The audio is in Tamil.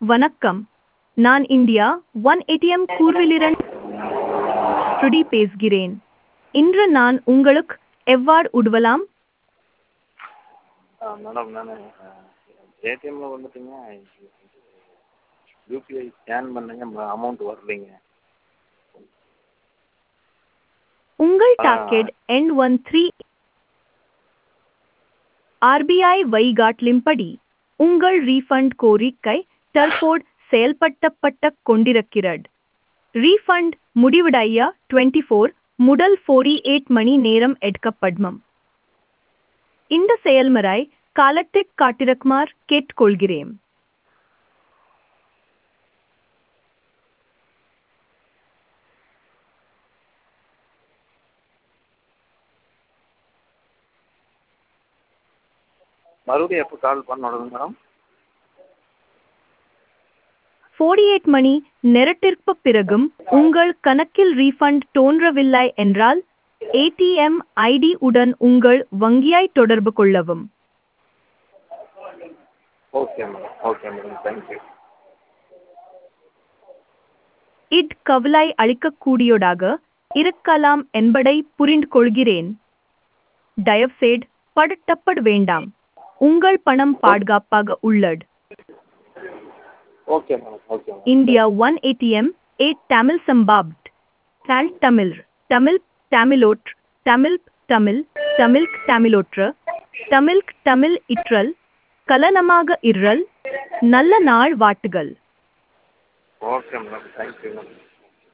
வணக்கம் நான் இந்தியா ஒன் ஏடிஎம் கூர்விலிரன் ஸ்ருதி பேசுகிறேன் இன்று நான் உங்களுக்கு எவ்வாறு உதவலாம் மேடம் நான் ஏடிஎம்மில் வந்துட்டுங்க யூபிஐ ஸ்கேன் பண்ணேங்க அமௌண்ட் வரலைங்க உங்கள் ஆ. டாக்கெட் எண் ஒன் த்ரீ ஆர்பிஐ வழிகாட்டலின்படி உங்கள் ரீஃபண்ட் கோரிக்கை தற்போது செயல்படுத்தப்பட்ட கொண்டிருக்கிறது ரீஃபண்ட் முடிவடைய டுவெண்ட்டி ஃபோர் முதல் ஃபோர்டி எயிட் மணி நேரம் எடுக்கப்படும் இந்த செயல்முறை காலத்திற்கு காட்டிருக்குமாறு கேட்டுக்கொள்கிறேன் மறுபடியும் எப்போ கால் பண்ணணும் மேடம் ஃபோர்டி எயிட் மணி நேரத்திற்கு பிறகும் உங்கள் கணக்கில் ரீஃபண்ட் தோன்றவில்லை என்றால் ஏடிஎம் ஐடி உடன் உங்கள் வங்கியை தொடர்பு கொள்ளவும் okay madam okay madam thank you இட் கவலை அளிக்கக்கூடியதாக இருக்கலாம் என்பதை புரிந்து கொள்கிறேன் தயவுசெய்து படுத்தப்பட வேண்டாம் உங்கள் பணம் பாதுகாப்பாக உள்ளது okay madam okay madam India one ATM ஏட் தமிழ் சம்பாப்ட் தால் தமிழ் தமிழ் தமிழோற்று தமிழ் தமிழ் தமிழ் தமிழோற்று தமிழ் தமிழ் இற்றல் கலனமாக இரல் நல்ல நாள் வாட்டுகள் ஓகே மேடம் தேங்க்யூ மேடம்